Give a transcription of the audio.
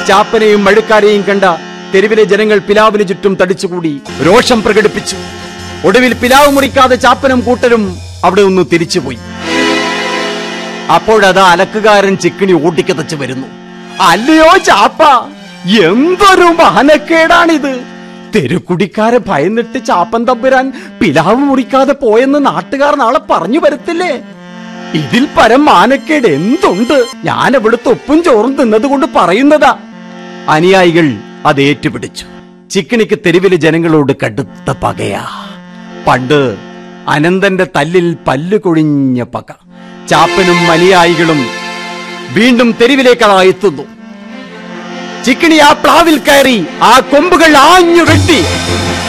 ചാപ്പനെയും മഴുക്കാരെയും കണ്ട തെരുവിലെ ജനങ്ങൾ പിലാവിന് ചുറ്റും തടിച്ചുകൂടി രോഷം പ്രകടിപ്പിച്ചു ഒടുവിൽ പിലാവ് മുറിക്കാതെ ചാപ്പനും കൂട്ടരും അവിടെ നിന്ന് തിരിച്ചുപോയി അപ്പോഴതാ അലക്കുകാരൻ ചിക്കിണി ഓട്ടിക്കതച്ച് വരുന്നു അല്ലയോ ചാപ്പ എന്തൊരു മാനക്കേടാണിത് തെരുക്കുടിക്കാരെ ഭയന്നിട്ട് ചാപ്പൻ തമ്പുരാൻ പിലാവ് മുറിക്കാതെ പോയെന്ന് നാട്ടുകാർ നാളെ പറഞ്ഞു വരത്തില്ലേ ഇതിൽ പരം മാനക്കേട് എന്തുണ്ട് ഞാൻ ഇവിടുത്തെ ഒപ്പും ചോറും തിന്നതുകൊണ്ട് പറയുന്നതാ അനുയായികൾ അത് ഏറ്റുപിടിച്ചു ചിക്കിണിക്ക് തെരുവിലെ ജനങ്ങളോട് കടുത്ത പകയാ പണ്ട് അനന്തന്റെ തല്ലിൽ പല്ലു കൊഴിഞ്ഞ പക ചാപ്പനും അനുയായികളും വീണ്ടും തെരുവിലേക്കാണ് എത്തുന്നു ചിക്കിണി ആ പ്ലാവിൽ കയറി ആ കൊമ്പുകൾ ആഞ്ഞു വെട്ടി